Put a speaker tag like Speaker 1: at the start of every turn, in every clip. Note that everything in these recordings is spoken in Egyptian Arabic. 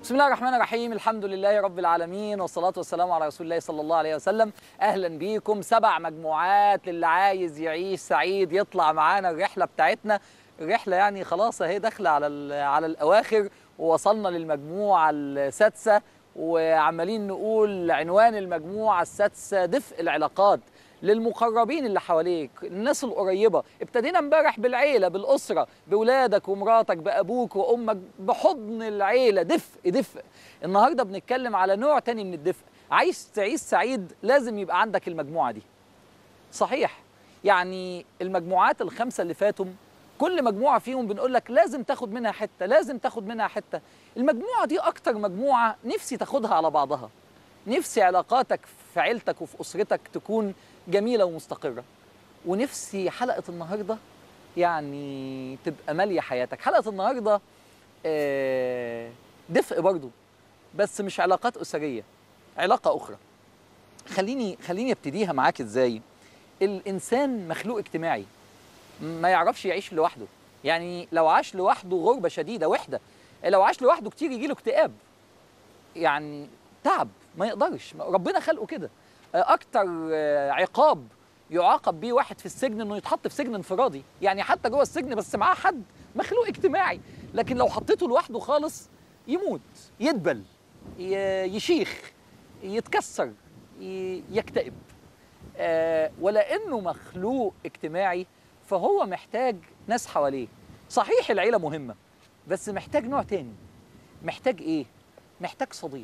Speaker 1: بسم الله الرحمن الرحيم الحمد لله رب العالمين والصلاة والسلام على رسول الله صلى الله عليه وسلم أهلا بيكم سبع مجموعات للي عايز يعيش سعيد يطلع معانا الرحلة بتاعتنا الرحلة يعني خلاص اهي داخلة على ال- على الأواخر ووصلنا للمجموعة السادسة وعمالين نقول عنوان المجموعة السادسة دفء العلاقات للمقربين اللي حواليك الناس القريبة ابتدينا امبارح بالعيلة بالأسرة بولادك ومراتك بأبوك وأمك بحضن العيلة دفء دفء النهاردة بنتكلم على نوع تاني من الدفء عايز تعيش سعيد لازم يبقى عندك المجموعة دي صحيح يعني المجموعات الخمسة اللي فاتوا كل مجموعة فيهم بنقول لك لازم تاخد منها حتة لازم تاخد منها حتة المجموعة دي أكتر مجموعة نفسي تاخدها على بعضها نفسي علاقاتك في عيلتك وفي أسرتك تكون جميلة ومستقرة ونفسي حلقة النهاردة يعني تبقى مالية حياتك حلقة النهاردة آه، دفء برضو بس مش علاقات أسرية علاقة أخرى خليني خليني ابتديها معاك ازاي الانسان مخلوق اجتماعي ما يعرفش يعيش لوحده يعني لو عاش لوحده غربة شديدة وحدة لو عاش لوحده كتير يجيله اكتئاب يعني تعب ما يقدرش ربنا خلقه كده اكتر آه، عقاب يعاقب بيه واحد في السجن انه يتحط في سجن انفرادي يعني حتى جوه السجن بس معاه حد مخلوق اجتماعي لكن لو حطيته لوحده خالص يموت يدبل ي- يشيخ يتكسر ي- يكتئب آه، ولانه مخلوق اجتماعي فهو محتاج ناس حواليه صحيح العيله مهمه بس محتاج نوع تاني محتاج ايه محتاج صديق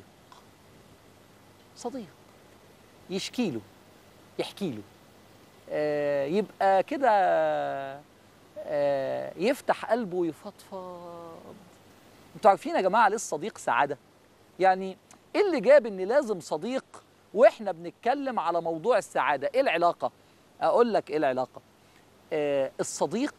Speaker 1: صديق يشكي له يحكي له آه يبقى كده آه يفتح قلبه ويفضفض انتوا عارفين يا جماعه ليه الصديق سعاده يعني ايه اللي جاب ان لازم صديق واحنا بنتكلم على موضوع السعاده ايه العلاقه اقول لك ايه العلاقه آه الصديق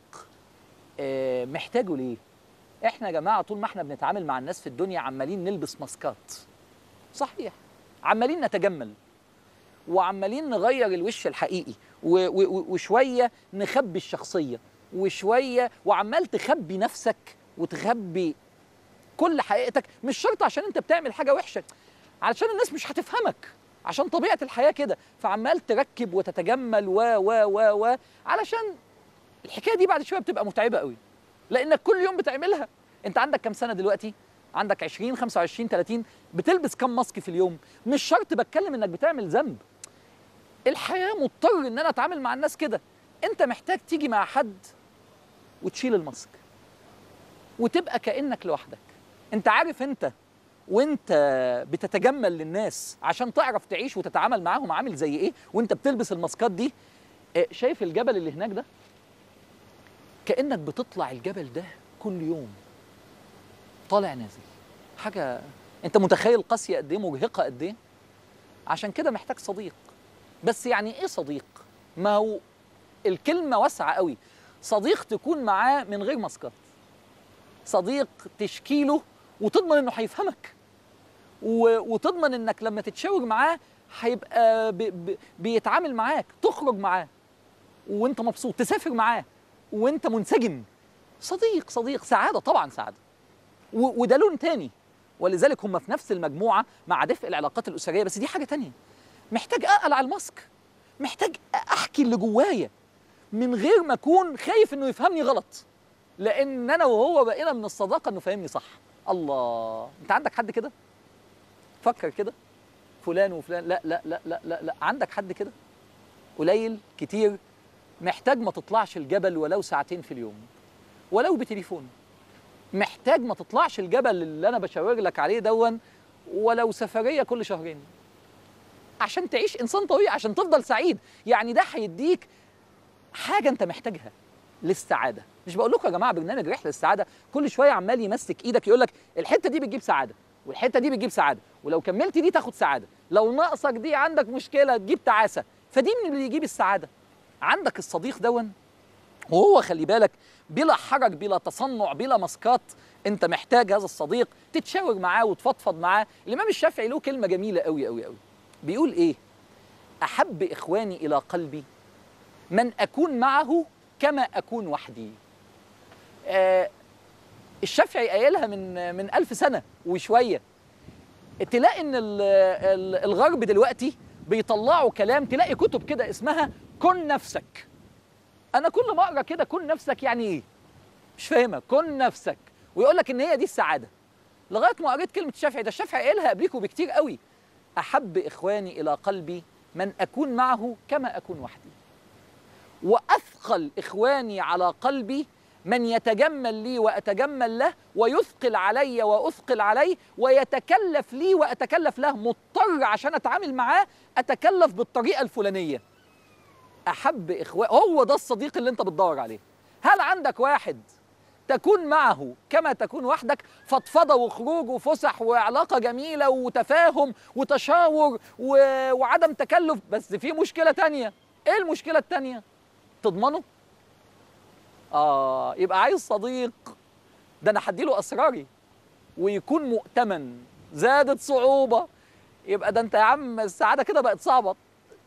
Speaker 1: آه محتاجه ليه احنا يا جماعه طول ما احنا بنتعامل مع الناس في الدنيا عمالين نلبس ماسكات صحيح عمالين نتجمل وعمالين نغير الوش الحقيقي و- و- وشويه نخبي الشخصيه وشويه وعمال تخبي نفسك وتخبي كل حقيقتك مش شرط عشان انت بتعمل حاجه وحشه علشان الناس مش هتفهمك عشان طبيعه الحياه كده فعمال تركب وتتجمل و و و و علشان الحكايه دي بعد شويه بتبقى متعبه قوي لانك كل يوم بتعملها انت عندك كام سنه دلوقتي عندك 20 25 30 بتلبس كام ماسك في اليوم مش شرط بتكلم انك بتعمل ذنب الحياه مضطر ان انا اتعامل مع الناس كده انت محتاج تيجي مع حد وتشيل الماسك وتبقى كانك لوحدك انت عارف انت وانت بتتجمل للناس عشان تعرف تعيش وتتعامل معاهم عامل زي ايه وانت بتلبس الماسكات دي اه، شايف الجبل اللي هناك ده كانك بتطلع الجبل ده كل يوم طالع نازل حاجه انت متخيل قاسيه قد ايه مرهقه قد ايه عشان كده محتاج صديق بس يعني ايه صديق ما هو الكلمه واسعه قوي صديق تكون معاه من غير ماسكات صديق تشكيله وتضمن انه هيفهمك و... وتضمن انك لما تتشاور معاه هيبقى ب... ب... بيتعامل معاك تخرج معاه وانت مبسوط تسافر معاه وانت منسجم صديق صديق سعاده طبعا سعاده و... وده لون تاني ولذلك هم في نفس المجموعه مع دفء العلاقات الاسريه بس دي حاجه تانية محتاج اقلع الماسك محتاج احكي اللي جوايا من غير ما اكون خايف انه يفهمني غلط لان انا وهو بقينا من الصداقه انه فاهمني صح الله انت عندك حد كده فكر كده فلان وفلان لا لا لا لا لا, لا. عندك حد كده قليل كتير محتاج ما تطلعش الجبل ولو ساعتين في اليوم ولو بتليفون محتاج ما تطلعش الجبل اللي انا بشاور لك عليه دون ولو سفريه كل شهرين عشان تعيش انسان طبيعي عشان تفضل سعيد يعني ده هيديك حاجه انت محتاجها للسعاده مش بقول لكم يا جماعه برنامج رحله للسعاده كل شويه عمال يمسك ايدك يقول لك الحته دي بتجيب سعاده والحته دي بتجيب سعاده ولو كملت دي تاخد سعاده لو ناقصك دي عندك مشكله تجيب تعاسه فدي من اللي يجيب السعاده عندك الصديق دون وهو خلي بالك بلا حرج بلا تصنع بلا مسكات انت محتاج هذا الصديق تتشاور معاه وتفضفض معاه الامام الشافعي له كلمه جميله قوي قوي قوي بيقول ايه احب اخواني الى قلبي من اكون معه كما اكون وحدي آه الشافعي قايلها من من ألف سنه وشويه تلاقي ان ال- ال- الغرب دلوقتي بيطلعوا كلام تلاقي كتب كده اسمها كن نفسك انا كل ما اقرا كده كن نفسك يعني ايه مش فاهمها كن نفسك ويقول لك ان هي دي السعاده لغايه ما قريت كلمه الشافعي ده الشافعي قايلها قبليكوا بكتير قوي احب اخواني الى قلبي من اكون معه كما اكون وحدي واثقل اخواني على قلبي من يتجمل لي واتجمل له ويثقل علي واثقل عليه ويتكلف لي واتكلف له مضطر عشان اتعامل معاه اتكلف بالطريقه الفلانيه احب اخوان هو ده الصديق اللي انت بتدور عليه هل عندك واحد تكون معه كما تكون وحدك فضفضه وخروج وفسح وعلاقه جميله وتفاهم وتشاور و... وعدم تكلف بس في مشكله تانية ايه المشكله التانية تضمنه اه يبقى عايز صديق ده انا هديله اسراري ويكون مؤتمن زادت صعوبه يبقى ده انت يا عم السعاده كده بقت صعبه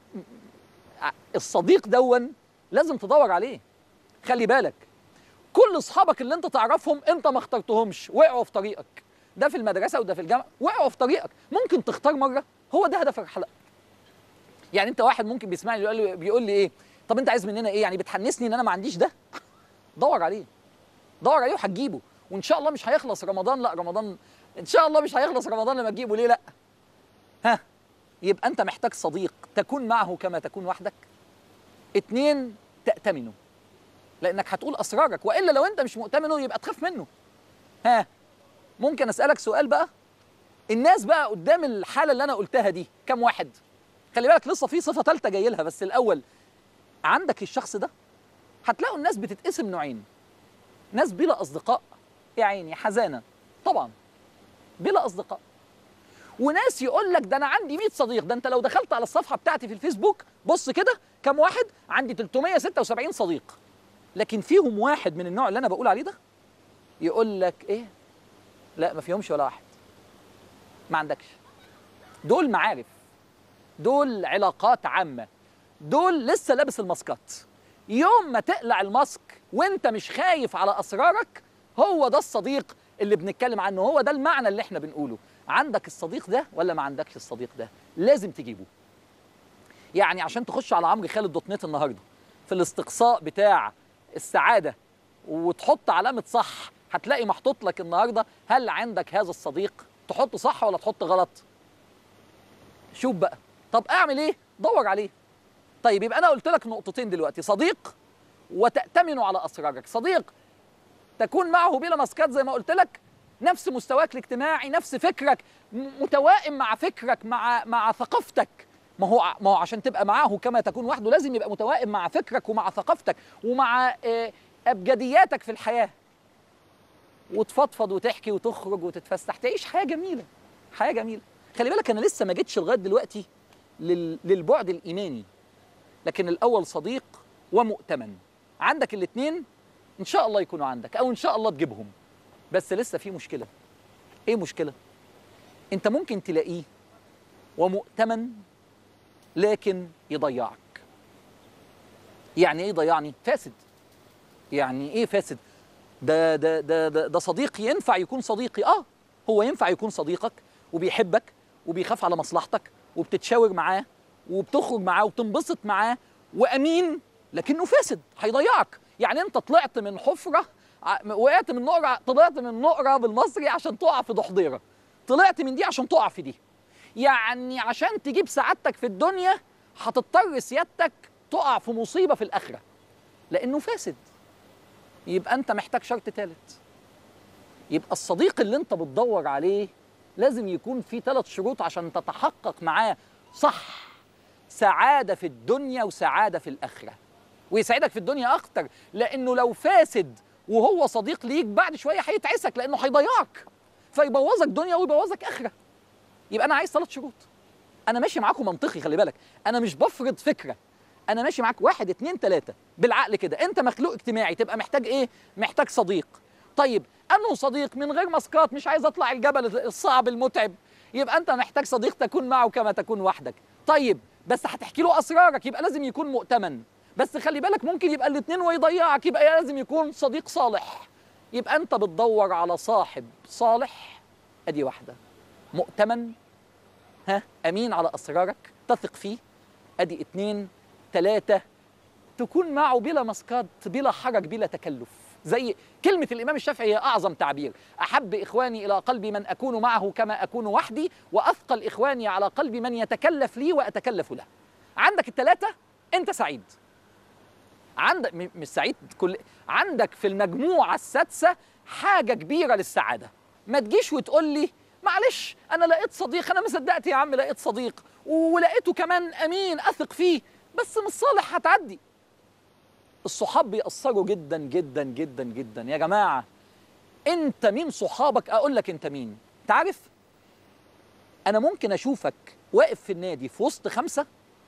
Speaker 1: الصديق دون لازم تدور عليه خلي بالك كل اصحابك اللي انت تعرفهم انت ما اخترتهمش وقعوا في طريقك ده في المدرسه وده في الجامعه وقعوا في طريقك ممكن تختار مره هو ده هدف الحلقه يعني انت واحد ممكن بيسمعني يقول لي بيقول لي ايه طب انت عايز مننا ايه يعني بتحنسني ان انا ما عنديش ده دور عليه دور عليه وهتجيبه وان شاء الله مش هيخلص رمضان لا رمضان ان شاء الله مش هيخلص رمضان لما تجيبه ليه لا ها يبقى انت محتاج صديق تكون معه كما تكون وحدك اتنين تأتمنه لانك هتقول اسرارك والا لو انت مش مؤتمنه يبقى تخاف منه ها ممكن اسالك سؤال بقى الناس بقى قدام الحاله اللي انا قلتها دي كم واحد خلي بالك لسه في صفه ثالثه جاي لها بس الاول عندك الشخص ده هتلاقوا الناس بتتقسم نوعين ناس بلا اصدقاء يا عيني حزانه طبعا بلا اصدقاء وناس يقول لك ده انا عندي 100 صديق ده انت لو دخلت على الصفحه بتاعتي في الفيسبوك بص كده كم واحد عندي 376 صديق لكن فيهم واحد من النوع اللي انا بقول عليه ده يقول لك ايه لا ما فيهمش ولا واحد ما عندكش دول معارف دول علاقات عامه دول لسه لابس الماسكات يوم ما تقلع الماسك وانت مش خايف على اسرارك هو ده الصديق اللي بنتكلم عنه هو ده المعنى اللي احنا بنقوله عندك الصديق ده ولا ما عندكش الصديق ده لازم تجيبه يعني عشان تخش على عمرو خالد دوت نت النهارده في الاستقصاء بتاع السعاده وتحط علامه صح هتلاقي محطوط لك النهارده هل عندك هذا الصديق تحط صح ولا تحط غلط شوف بقى طب اعمل ايه دور عليه طيب يبقى انا قلت لك نقطتين دلوقتي صديق وتأتمن على اسرارك صديق تكون معه بلا مسكات زي ما قلت لك نفس مستواك الاجتماعي نفس فكرك م- متوائم مع فكرك مع مع ثقافتك ما هو ع- ما هو عشان تبقى معاه كما تكون وحده لازم يبقى متوائم مع فكرك ومع ثقافتك ومع آه، ابجدياتك في الحياه وتفضفض وتحكي وتخرج وتتفسح تعيش حياه جميله حياه جميله خلي بالك انا لسه ما جيتش لغايه دلوقتي لل... للبعد الايماني لكن الاول صديق ومؤتمن عندك الاثنين ان شاء الله يكونوا عندك او ان شاء الله تجيبهم بس لسه في مشكله ايه مشكله انت ممكن تلاقيه ومؤتمن لكن يضيعك يعني ايه يضيعني فاسد يعني ايه فاسد ده ده ده ده, ده صديق ينفع يكون صديقي اه هو ينفع يكون صديقك وبيحبك وبيخاف على مصلحتك وبتتشاور معاه وبتخرج معاه وبتنبسط معاه وامين لكنه فاسد هيضيعك يعني انت طلعت من حفره ع- وقعت من نقره طلعت من نقره بالمصري عشان تقع في ضحضيره طلعت من دي عشان تقع في دي يعني عشان تجيب سعادتك في الدنيا هتضطر سيادتك تقع في مصيبه في الاخره لانه فاسد يبقى انت محتاج شرط ثالث يبقى الصديق اللي انت بتدور عليه لازم يكون في ثلاث شروط عشان تتحقق معاه صح سعاده في الدنيا وسعاده في الاخره ويسعدك في الدنيا اكتر لانه لو فاسد وهو صديق ليك بعد شويه هيتعسك لانه هيضيعك فيبوظك دنيا ويبوظك اخره يبقى انا عايز ثلاث شروط انا ماشي معاكم منطقي خلي بالك انا مش بفرض فكره انا ماشي معاك واحد اتنين تلاته بالعقل كده انت مخلوق اجتماعي تبقى محتاج ايه محتاج صديق طيب انه صديق من غير مسكات مش عايز اطلع الجبل الصعب المتعب يبقى انت محتاج صديق تكون معه كما تكون وحدك طيب بس هتحكي له اسرارك يبقى لازم يكون مؤتمن بس خلي بالك ممكن يبقى الاثنين ويضيعك يبقى لازم يكون صديق صالح يبقى انت بتدور على صاحب صالح ادي واحده مؤتمن ها امين على اسرارك تثق فيه ادي اتنين تلاته تكون معه بلا مسقط بلا حرج بلا تكلف زي كلمة الإمام الشافعي هي أعظم تعبير أحب إخواني إلى قلبي من أكون معه كما أكون وحدي وأثقل إخواني على قلبي من يتكلف لي وأتكلف له عندك التلاتة أنت سعيد عندك م- مش سعيد كل عندك في المجموعة السادسة حاجة كبيرة للسعادة ما تجيش وتقول لي معلش أنا لقيت صديق أنا ما صدقت يا عم لقيت صديق ولقيته كمان أمين أثق فيه بس مش صالح هتعدي الصحاب بيأثروا جدا جدا جدا جدا يا جماعة انت مين صحابك اقول لك انت مين تعرف انا ممكن اشوفك واقف في النادي في وسط خمسة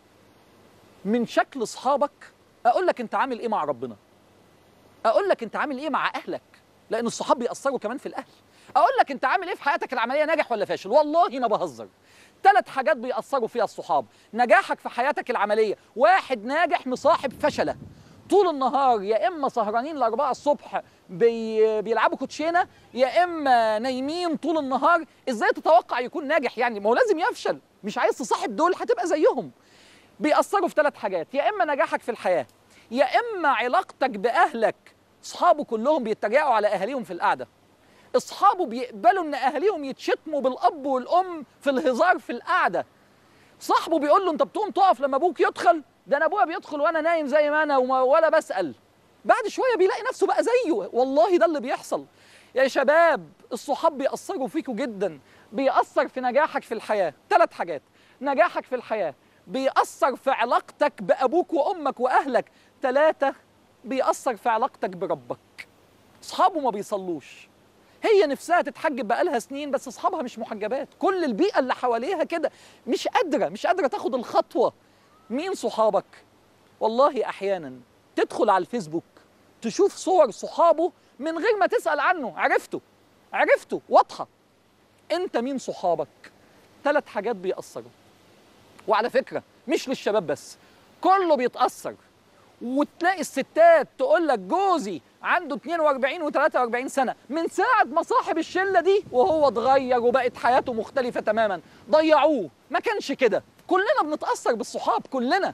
Speaker 1: من شكل صحابك اقول لك انت عامل ايه مع ربنا اقول لك انت عامل ايه مع اهلك لان الصحاب بيأثروا كمان في الاهل اقول لك انت عامل ايه في حياتك العمليه ناجح ولا فاشل والله ما بهزر ثلاث حاجات بيأثروا فيها الصحاب نجاحك في حياتك العمليه واحد ناجح مصاحب فشله طول النهار يا اما سهرانين لأربعة الصبح بي بيلعبوا كوتشينه يا اما نايمين طول النهار ازاي تتوقع يكون ناجح يعني ما هو لازم يفشل مش عايز تصاحب دول هتبقى زيهم بيأثروا في ثلاث حاجات يا اما نجاحك في الحياه يا اما علاقتك باهلك اصحابه كلهم بيتريقوا على اهاليهم في القعده اصحابه بيقبلوا ان اهاليهم يتشتموا بالاب والام في الهزار في القعده صاحبه بيقول له انت بتقوم تقف لما ابوك يدخل ده انا ابويا بيدخل وانا نايم زي ما انا وما ولا بسال بعد شويه بيلاقي نفسه بقى زيه والله ده اللي بيحصل يا شباب الصحاب بيأثروا فيكوا جدا بيأثر في نجاحك في الحياه ثلاث حاجات نجاحك في الحياه بيأثر في علاقتك بأبوك وأمك وأهلك ثلاثة بيأثر في علاقتك بربك أصحابه ما بيصلوش هي نفسها تتحجب بقالها سنين بس أصحابها مش محجبات كل البيئة اللي حواليها كده مش قادرة مش قادرة تاخد الخطوة مين صحابك؟ والله أحيانا تدخل على الفيسبوك تشوف صور صحابه من غير ما تسأل عنه عرفته عرفته واضحة أنت مين صحابك؟ ثلاث حاجات بيأثروا وعلى فكرة مش للشباب بس كله بيتأثر وتلاقي الستات تقول لك جوزي عنده 42 و43 سنة من ساعة ما صاحب الشلة دي وهو اتغير وبقت حياته مختلفة تماما ضيعوه ما كانش كده كلنا بنتأثر بالصحاب كلنا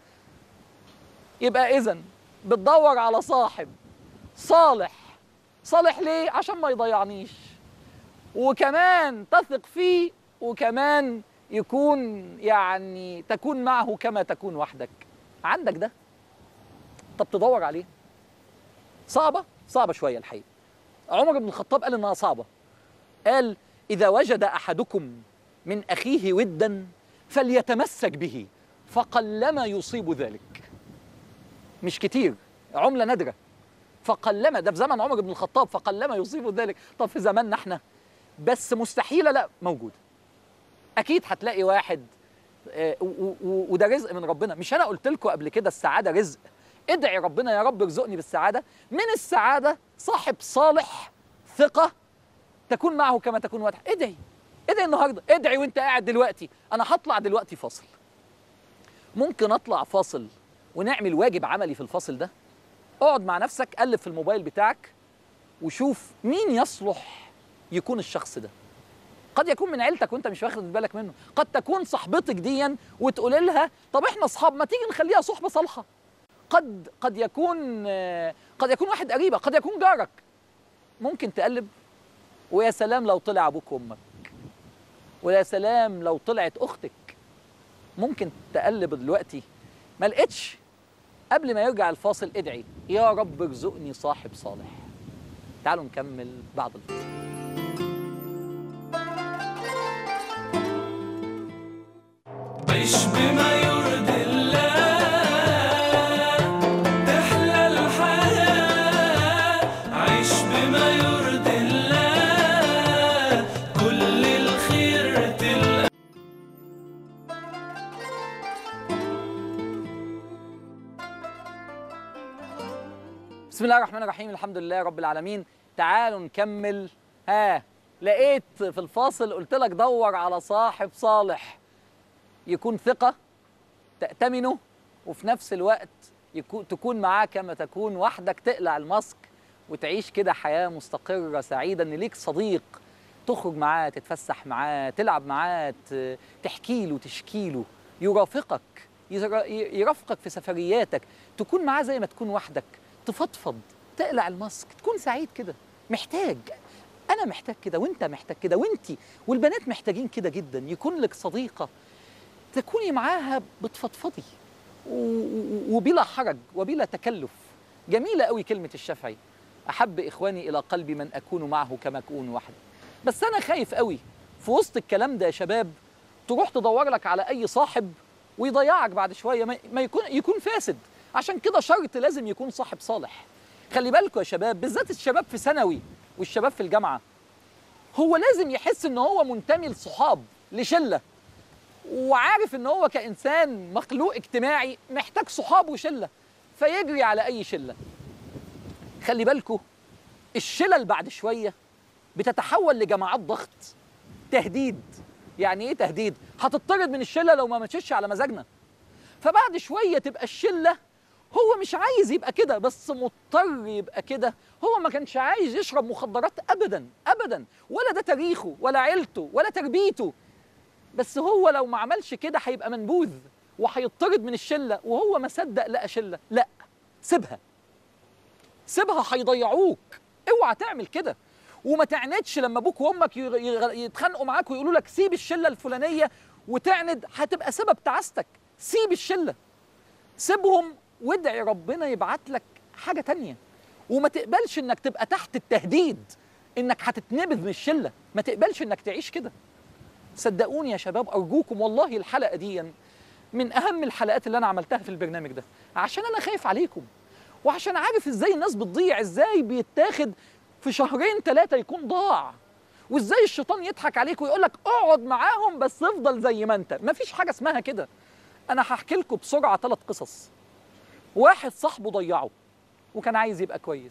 Speaker 1: يبقى إذا بتدور على صاحب صالح صالح ليه عشان ما يضيعنيش وكمان تثق فيه وكمان يكون يعني تكون معه كما تكون وحدك عندك ده طب تدور عليه صعبة صعبة شوية الحقيقة عمر بن الخطاب قال إنها صعبة قال إذا وجد أحدكم من أخيه ودا فليتمسك به فقلما يصيب ذلك مش كتير عملة نادرة فقلما ده في زمن عمر بن الخطاب فقلما يصيب ذلك طب في زماننا احنا بس مستحيلة لا موجودة أكيد هتلاقي واحد آه، و- و- وده رزق من ربنا مش أنا قلت لكم قبل كده السعادة رزق ادعي ربنا يا رب ارزقني بالسعادة من السعادة صاحب صالح ثقة تكون معه كما تكون واضح ادعي ادعي النهارده ادعي وانت قاعد دلوقتي انا هطلع دلوقتي فاصل ممكن اطلع فاصل ونعمل واجب عملي في الفاصل ده اقعد مع نفسك قلب في الموبايل بتاعك وشوف مين يصلح يكون الشخص ده قد يكون من عيلتك وانت مش واخد بالك منه قد تكون صاحبتك ديا وتقول لها طب احنا اصحاب ما تيجي نخليها صحبه صالحه قد قد يكون آه، قد يكون واحد قريبك قد يكون جارك ممكن تقلب ويا سلام لو طلع ابوك وامك ويا سلام لو طلعت اختك ممكن تقلب دلوقتي ما لقيتش قبل ما يرجع الفاصل ادعي يا رب ارزقني صاحب صالح تعالوا نكمل بعد الفاصل
Speaker 2: عيش بما يرضي الله تحلى الحياة عيش بما يرضي الله كل الخير تلقى
Speaker 1: بسم الله الرحمن الرحيم الحمد لله رب العالمين تعالوا نكمل ها لقيت في الفاصل قلت لك دور على صاحب صالح يكون ثقة تأتمنه وفي نفس الوقت يكون تكون معاه كما تكون وحدك تقلع الماسك وتعيش كده حياة مستقرة سعيدة ان ليك صديق تخرج معاه تتفسح معاه تلعب معاه ت- تحكي له تشكي له يرافقك ير- يرافقك في سفرياتك تكون معاه زي ما تكون وحدك تفضفض تقلع الماسك تكون سعيد كده محتاج انا محتاج كده وانت محتاج كده وانتي والبنات محتاجين كده جدا يكون لك صديقه تكوني معاها بتفضفضي و- و- وبلا حرج وبلا تكلف جميله قوي كلمه الشافعي احب اخواني الى قلبي من اكون معه كما اكون وحدي بس انا خايف قوي في وسط الكلام ده يا شباب تروح تدور لك على اي صاحب ويضيعك بعد شويه ما ما يكون يكون فاسد عشان كده شرط لازم يكون صاحب صالح خلي بالكم يا شباب بالذات الشباب في ثانوي والشباب في الجامعه هو لازم يحس ان هو منتمي لصحاب لشله وعارف ان هو كانسان مخلوق اجتماعي محتاج صحاب وشله فيجري على اي شله خلي بالكم الشلل بعد شويه بتتحول لجماعات ضغط تهديد يعني ايه تهديد هتطرد من الشله لو ما مشيتش على مزاجنا فبعد شويه تبقى الشله هو مش عايز يبقى كده بس مضطر يبقى كده هو ما كانش عايز يشرب مخدرات ابدا ابدا ولا ده تاريخه ولا عيلته ولا تربيته بس هو لو ما عملش كده هيبقى منبوذ وهيطرد من الشله وهو ما صدق لقى شله لا سيبها سيبها هيضيعوك اوعى تعمل كده وما تعندش لما ابوك وامك يغ- يغ- يتخانقوا معاك ويقولوا لك سيب الشله الفلانيه وتعند هتبقى سبب تعاستك سيب الشله سيبهم وادعي ربنا يبعت لك حاجه تانية وما تقبلش انك تبقى تحت التهديد انك هتتنبذ من الشله ما تقبلش انك تعيش كده صدقوني يا شباب ارجوكم والله الحلقه دي من اهم الحلقات اللي انا عملتها في البرنامج ده عشان انا خايف عليكم وعشان عارف ازاي الناس بتضيع ازاي بيتاخد في شهرين ثلاثه يكون ضاع وازاي الشيطان يضحك عليك ويقول لك اقعد معاهم بس افضل زي ما انت مفيش حاجه اسمها كده انا هحكي لكم بسرعه ثلاث قصص واحد صاحبه ضيعه وكان عايز يبقى كويس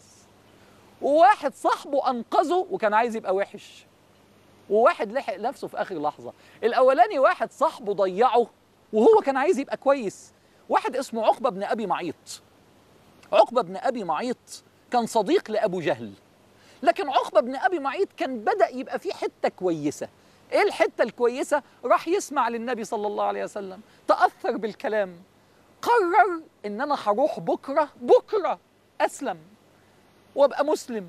Speaker 1: وواحد صاحبه انقذه وكان عايز يبقى وحش وواحد لحق نفسه في اخر لحظه الاولاني واحد صاحبه ضيعه وهو كان عايز يبقى كويس واحد اسمه عقبه بن ابي معيط عقبه بن ابي معيط كان صديق لابو جهل لكن عقبه بن ابي معيط كان بدا يبقى فيه حته كويسه ايه الحته الكويسه راح يسمع للنبي صلى الله عليه وسلم تاثر بالكلام قرر ان انا هروح بكره بكره اسلم وابقى مسلم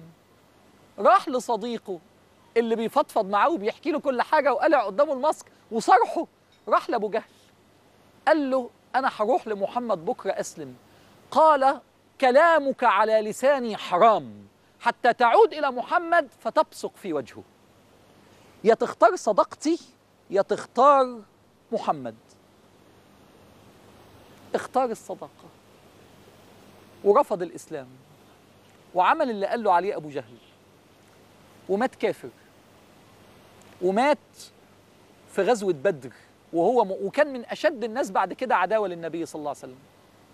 Speaker 1: راح لصديقه اللي بيفضفض معاه وبيحكي له كل حاجه وقلع قدامه الماسك وصرحه راح لابو جهل قال له انا هروح لمحمد بكره اسلم قال كلامك على لساني حرام حتى تعود الى محمد فتبصق في وجهه يا تختار صداقتي يا تختار محمد اختار الصداقه ورفض الاسلام وعمل اللي قال له عليه ابو جهل ومات كافر ومات في غزوه بدر وهو م... وكان من اشد الناس بعد كده عداوه للنبي صلى الله عليه وسلم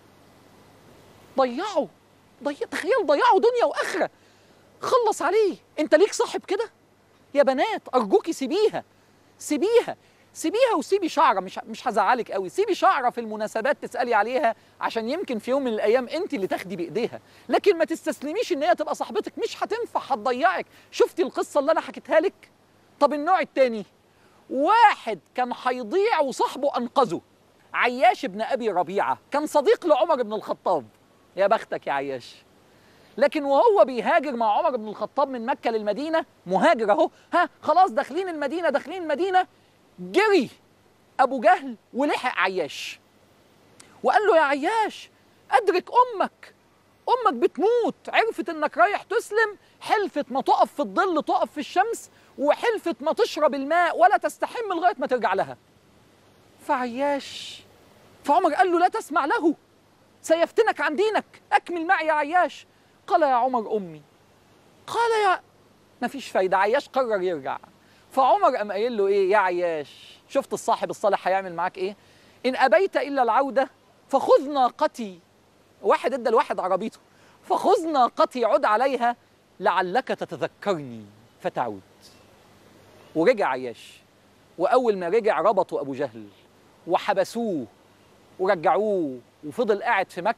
Speaker 1: ضيعوا ضي... تخيل ضيعوا دنيا واخره خلص عليه انت ليك صاحب كده يا بنات ارجوكي سيبيها سيبيها سيبيها وسيبي شعره مش مش هزعلك قوي سيبي شعره في المناسبات تسالي عليها عشان يمكن في يوم من الايام انت اللي تاخدي بايديها لكن ما تستسلميش ان هي تبقى صاحبتك مش هتنفع هتضيعك شفتي القصه اللي انا حكيتها لك طب النوع التاني واحد كان هيضيع وصاحبه انقذه عياش بن ابي ربيعه كان صديق لعمر بن الخطاب يا بختك يا عياش لكن وهو بيهاجر مع عمر بن الخطاب من مكه للمدينه مهاجر اهو ها خلاص داخلين المدينه داخلين المدينه جري ابو جهل ولحق عياش وقال له يا عياش ادرك امك امك بتموت عرفت انك رايح تسلم حلفت ما تقف في الظل تقف في الشمس وحلفت ما تشرب الماء ولا تستحم لغايه ما ترجع لها فعياش فعمر قال له لا تسمع له سيفتنك عن دينك اكمل معي يا عياش قال يا عمر امي قال يا ما فيش فايده عياش قرر يرجع فعمر قام قايل له ايه يا عياش شفت الصاحب الصالح هيعمل معاك ايه ان ابيت الا العوده فخذ ناقتي واحد ادى لواحد عربيته فخذ ناقتي عد عليها لعلك تتذكرني فتعود ورجع عياش واول ما رجع ربطوا ابو جهل وحبسوه ورجعوه وفضل قاعد في مكه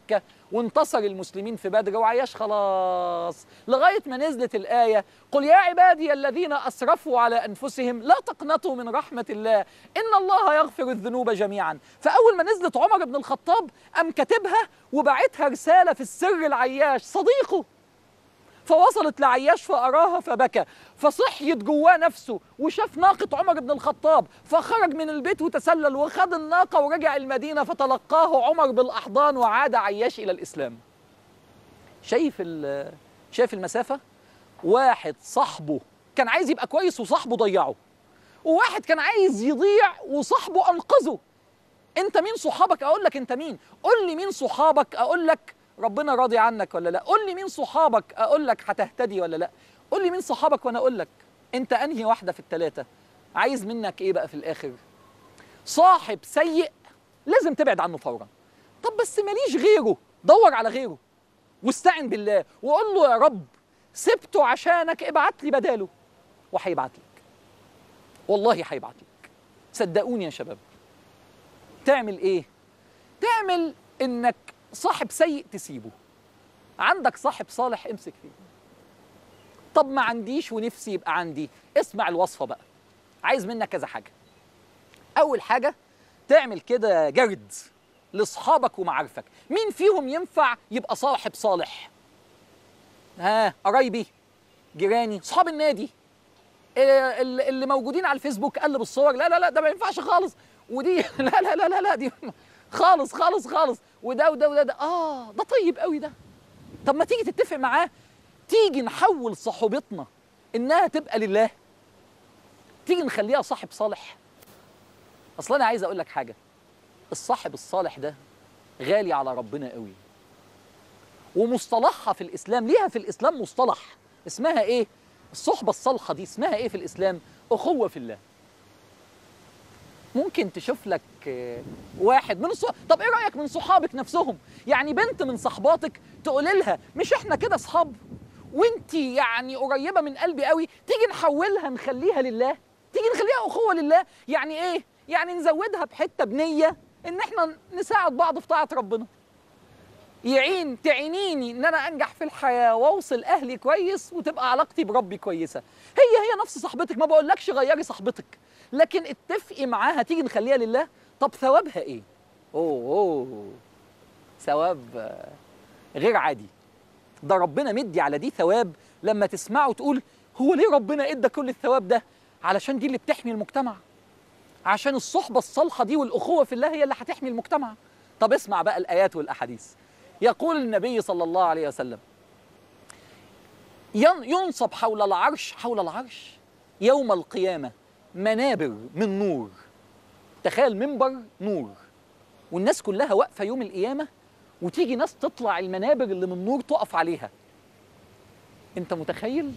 Speaker 1: وانتصر المسلمين في بدر وعياش خلاص لغايه ما نزلت الايه قل يا عبادي الذين اسرفوا على انفسهم لا تقنطوا من رحمه الله ان الله يغفر الذنوب جميعا فاول ما نزلت عمر بن الخطاب قام كاتبها وبعتها رساله في السر العياش صديقه فوصلت لعياش فأراها فبكى فصحيت جواه نفسه وشاف ناقة عمر بن الخطاب فخرج من البيت وتسلل وخد الناقة ورجع المدينة فتلقاه عمر بالأحضان وعاد عياش إلى الإسلام شايف ال- شايف المسافة واحد صاحبه كان عايز يبقى كويس وصاحبه ضيعه وواحد كان عايز يضيع وصاحبه أنقذه انت مين صحابك اقول لك انت مين قول لي مين صحابك اقول لك ربنا راضي عنك ولا لا قول لي مين صحابك اقول لك هتهتدي ولا لا قول لي مين صحابك وانا اقول لك انت انهي واحده في الثلاثه عايز منك ايه بقى في الاخر صاحب سيء لازم تبعد عنه فورا طب بس ماليش غيره دور على غيره واستعن بالله وقول له يا رب سبته عشانك ابعت لي بداله وهيبعت لك والله هيبعت لك صدقوني يا شباب تعمل ايه تعمل انك صاحب سيء تسيبه عندك صاحب صالح امسك فيه طب ما عنديش ونفسي يبقى عندي اسمع الوصفه بقى عايز منك كذا حاجه اول حاجه تعمل كده جرد لاصحابك ومعارفك مين فيهم ينفع يبقى صاحب صالح ها قرايبي جيراني صحاب النادي إيه اللي اللي موجودين على الفيسبوك قلب الصور لا لا لا ده ما ينفعش خالص ودي لا لا لا لا لا دي خالص خالص خالص وده وده وده ده اه ده طيب قوي ده طب ما تيجي تتفق معاه تيجي نحول صحوبتنا انها تبقى لله تيجي نخليها صاحب صالح اصل انا عايز اقول لك حاجه الصاحب الصالح ده غالي على ربنا قوي ومصطلحها في الاسلام ليها في الاسلام مصطلح اسمها ايه الصحبه الصالحه دي اسمها ايه في الاسلام اخوه في الله ممكن تشوف لك آه، واحد من الصحاب طب ايه رايك من صحابك نفسهم يعني بنت من صحباتك تقول لها مش احنا كده اصحاب وانت يعني قريبه من قلبي قوي تيجي نحولها نخليها لله تيجي نخليها اخوه لله يعني ايه يعني نزودها بحته بنيه ان احنا نساعد بعض في طاعه ربنا يعين تعينيني ان انا انجح في الحياه واوصل اهلي كويس وتبقى علاقتي بربي كويسه هي هي نفس صاحبتك ما بقولكش غيري صاحبتك لكن اتفقي معاها تيجي نخليها لله طب ثوابها ايه اوه اوه ثواب آه، غير عادي ده ربنا مدي على دي ثواب لما تسمعه تقول هو ليه ربنا ادى كل الثواب ده علشان دي اللي بتحمي المجتمع عشان الصحبة الصالحة دي والأخوة في الله هي اللي هتحمي المجتمع طب اسمع بقى الآيات والأحاديث يقول النبي صلى الله عليه وسلم ين- ينصب حول العرش حول العرش يوم القيامة منابر من نور تخيل منبر نور والناس كلها واقفة يوم القيامة وتيجي ناس تطلع المنابر اللي من نور تقف عليها انت متخيل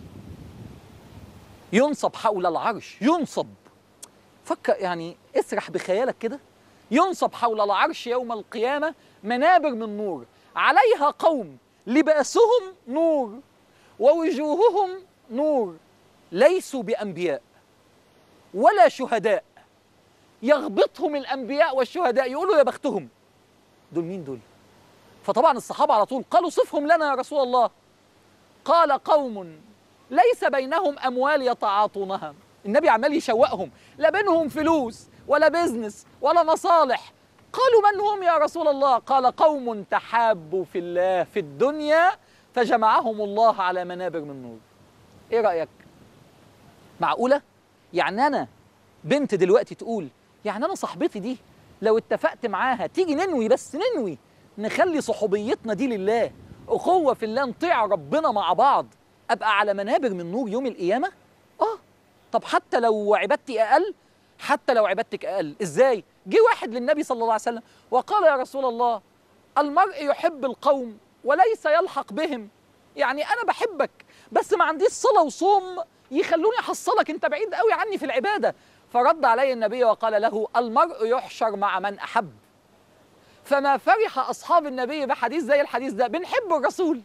Speaker 1: ينصب حول العرش ينصب فكر يعني اسرح بخيالك كده ينصب حول العرش يوم القيامة منابر من نور عليها قوم لباسهم نور ووجوههم نور ليسوا بأنبياء ولا شهداء يغبطهم الأنبياء والشهداء يقولوا يا بختهم دول مين دول فطبعا الصحابة على طول قالوا صفهم لنا يا رسول الله قال قوم ليس بينهم أموال يتعاطونها النبي عمال يشوقهم لا بينهم فلوس ولا بيزنس ولا مصالح قالوا من هم يا رسول الله قال قوم تحابوا في الله في الدنيا فجمعهم الله على منابر من نور ايه رأيك معقولة يعني أنا بنت دلوقتي تقول يعني أنا صاحبتي دي لو اتفقت معاها تيجي ننوي بس ننوي نخلي صحوبيتنا دي لله أخوة في الله نطيع ربنا مع بعض أبقى على منابر من نور يوم القيامة آه طب حتى لو عبادتي أقل حتى لو عبادتك أقل إزاي جه واحد للنبي صلى الله عليه وسلم وقال يا رسول الله المرء يحب القوم وليس يلحق بهم يعني أنا بحبك بس ما عنديش صلة وصوم يخلوني أحصلك أنت بعيد قوي عني في العبادة فرد علي النبي وقال له المرء يحشر مع من أحب فما فرح أصحاب النبي بحديث زي الحديث ده بنحب الرسول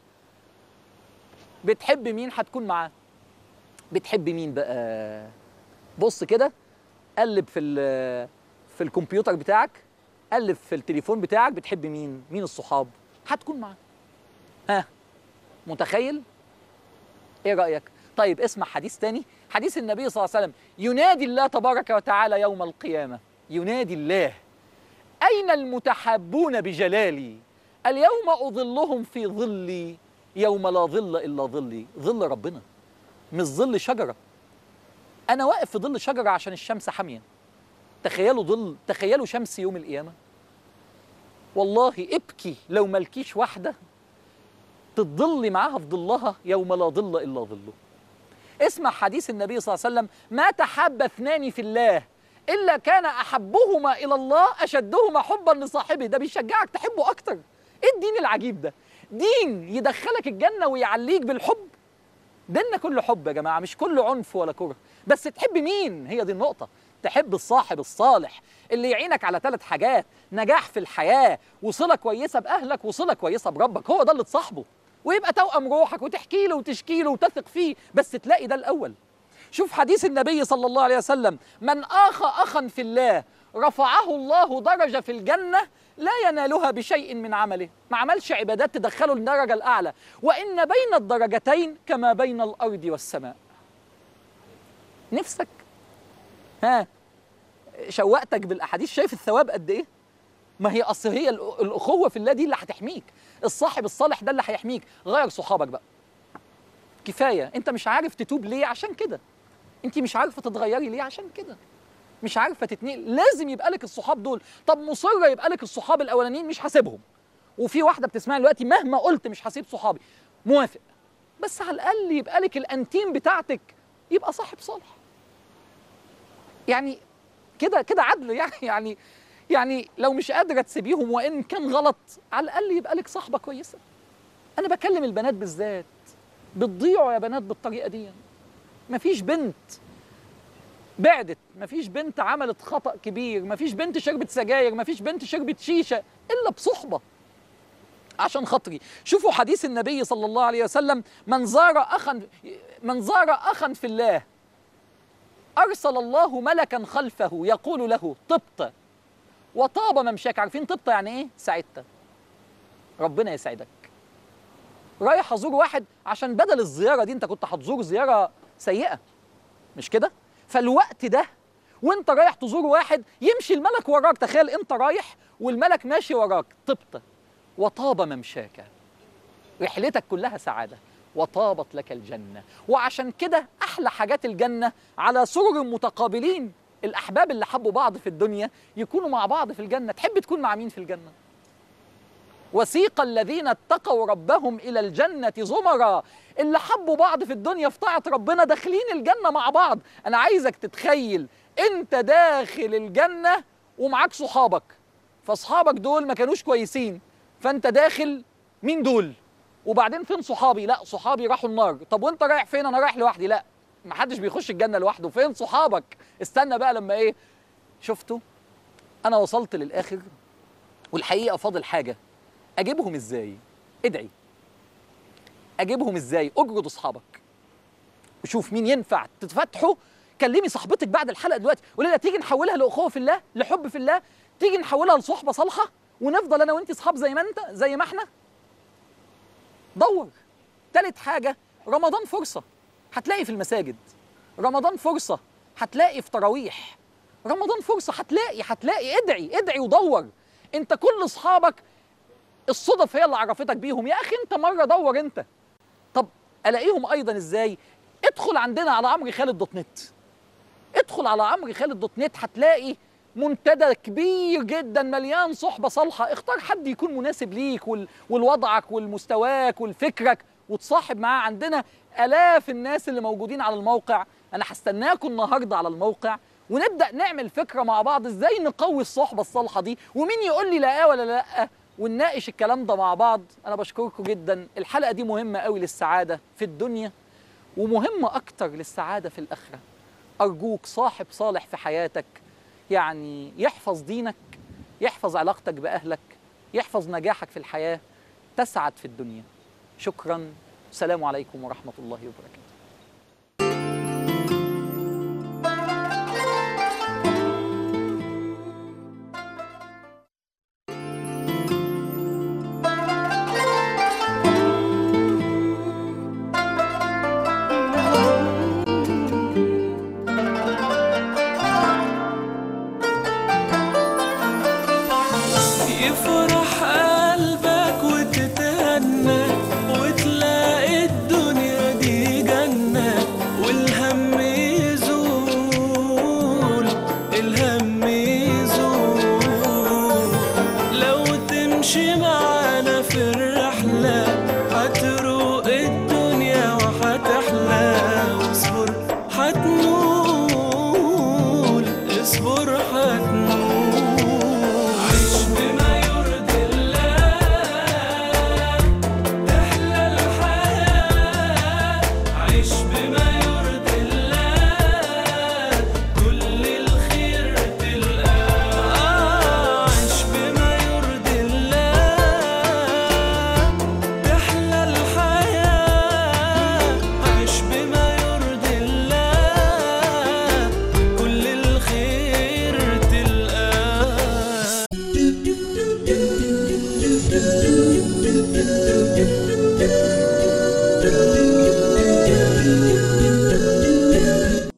Speaker 1: بتحب مين هتكون معاه بتحب مين بقى بص كده قلب في ال- في الكمبيوتر بتاعك قلب في التليفون بتاعك بتحب مين مين الصحاب هتكون معاه ها متخيل ايه رايك طيب اسمع حديث تاني حديث النبي صلى الله عليه وسلم ينادي الله تبارك وتعالى يوم القيامه ينادي الله اين المتحابون بجلالي اليوم اظلهم في ظلي يوم لا ظل الا ظلي ظل ربنا مش ظل شجره انا واقف في ظل شجره عشان الشمس حاميه تخيلوا ظل تخيلوا شمس يوم القيامه والله ابكي لو ملكيش واحده تضلي معاها في ظلها يوم لا ظل الا ظله اسمع حديث النبي صلى الله عليه وسلم ما تحب اثنان في الله الا كان احبهما الى الله اشدهما حبا لصاحبه ده بيشجعك تحبه اكتر ايه الدين العجيب ده دين يدخلك الجنه ويعليك بالحب ديننا كله حب يا جماعه مش كله عنف ولا كره بس تحب مين هي دي النقطه تحب الصاحب الصالح اللي يعينك على ثلاث حاجات نجاح في الحياه وصله كويسه باهلك وصله كويسه بربك هو ده اللي تصاحبه ويبقى توأم روحك وتحكي له وتشكي له وتثق فيه بس تلاقي ده الاول شوف حديث النبي صلى الله عليه وسلم من آخى أخا في الله رفعه الله درجة في الجنة لا ينالها بشيء من عمله ما عملش عبادات تدخله الدرجة الأعلى وإن بين الدرجتين كما بين الأرض والسماء نفسك ها شوقتك بالأحاديث شايف الثواب قد إيه ما هي أصل هي الأ- الأخوة في الله دي اللي هتحميك الصاحب الصالح ده اللي هيحميك غير صحابك بقى كفايه انت مش عارف تتوب ليه عشان كده انت مش عارفه تتغيري ليه عشان كده مش عارفه تتنقل لازم يبقى لك الصحاب دول طب مصره يبقى لك الصحاب الاولانيين مش هسيبهم وفي واحده بتسمعني دلوقتي مهما قلت مش هسيب صحابي موافق بس على الاقل يبقى لك الانتيم بتاعتك يبقى صاحب صالح يعني كده كده عدل يعني يعني يعني لو مش قادره تسيبيهم وان كان غلط على الاقل يبقى لك صاحبه كويسه انا بكلم البنات بالذات بتضيعوا يا بنات بالطريقه دي مفيش بنت بعدت مفيش بنت عملت خطأ كبير مفيش بنت شربت سجاير مفيش بنت شربت شيشة إلا بصحبة عشان خاطري شوفوا حديث النبي صلى الله عليه وسلم من زار أخا من زار أخا في الله أرسل الله ملكا خلفه يقول له طبت وطاب ممشاك عارفين طبت يعني إيه؟ سعدت ربنا يسعدك رايح ازور واحد عشان بدل الزياره دي انت كنت هتزور زياره سيئه مش كده فالوقت ده وانت رايح تزور واحد يمشي الملك وراك تخيل انت رايح والملك ماشي وراك طبت وطاب ممشاك رحلتك كلها سعاده وطابت لك الجنه وعشان كده احلى حاجات الجنه على سرر متقابلين الاحباب اللي حبوا بعض في الدنيا يكونوا مع بعض في الجنه تحب تكون مع مين في الجنه وسيق الذين اتقوا ربهم الى الجنه زمرا اللي حبوا بعض في الدنيا في طاعه ربنا داخلين الجنه مع بعض انا عايزك تتخيل انت داخل الجنه ومعاك صحابك فاصحابك دول ما كانوش كويسين فانت داخل مين دول وبعدين فين صحابي لا صحابي راحوا النار طب وانت رايح فين انا رايح لوحدي لا ما حدش بيخش الجنه لوحده فين صحابك استنى بقى لما ايه شفتوا انا وصلت للاخر والحقيقه فاضل حاجه اجيبهم ازاي ادعي اجيبهم ازاي اجرد اصحابك وشوف مين ينفع تتفتحوا كلمي صاحبتك بعد الحلقه دلوقتي قولي لها تيجي نحولها لاخوه في الله لحب في الله تيجي نحولها لصحبه صالحه ونفضل انا وانت اصحاب زي ما انت زي ما احنا دور تالت حاجه رمضان فرصه هتلاقي في المساجد رمضان فرصه هتلاقي في تراويح رمضان فرصه هتلاقي هتلاقي ادعي ادعي ودور انت كل اصحابك الصدف هي اللي عرفتك بيهم يا اخي انت مره دور انت طب الاقيهم ايضا ازاي ادخل عندنا على عمرو خالد دوت نت ادخل على عمرو خالد دوت نت هتلاقي منتدى كبير جدا مليان صحبه صالحه اختار حد يكون مناسب ليك وال... والوضعك والمستواك والفكرك وتصاحب معاه عندنا الاف الناس اللي موجودين على الموقع انا هستناكم النهارده على الموقع ونبدا نعمل فكره مع بعض ازاي نقوي الصحبه الصالحه دي ومين يقول لي لا ولا لا ونناقش الكلام ده مع بعض انا بشكركم جدا الحلقه دي مهمه قوي للسعاده في الدنيا ومهمه اكتر للسعاده في الاخره ارجوك صاحب صالح في حياتك يعني يحفظ دينك يحفظ علاقتك باهلك يحفظ نجاحك في الحياه تسعد في الدنيا شكرا السلام عليكم ورحمه الله وبركاته